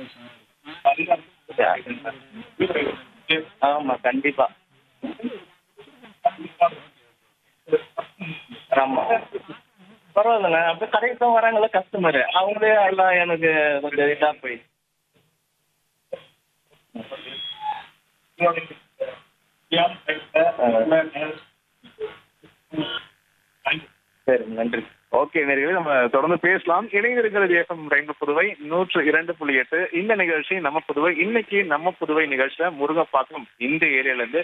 ஆமா கண்டிப்பா ஆமா பரவாயில்லைங்க அப்படியே கடைக்கு தான் வராங்கல்ல கஸ்டமரு அவங்களே எல்லாம் எனக்கு கொஞ்சம் இதாக போய் சரி நன்றி ஓகே நேர்களே நம்ம தொடர்ந்து பேசலாம் இணைந்திருக்கிறது எஃப்எம் ரெண்டு புதுவை நூற்று இரண்டு புள்ளி எட்டு இந்த நிகழ்ச்சி நம்ம புதுவை இன்னைக்கு நம்ம புதுவை நிகழ்ச்சியில முருங்கப்பாக்கம் இந்த ஏரியால இருந்து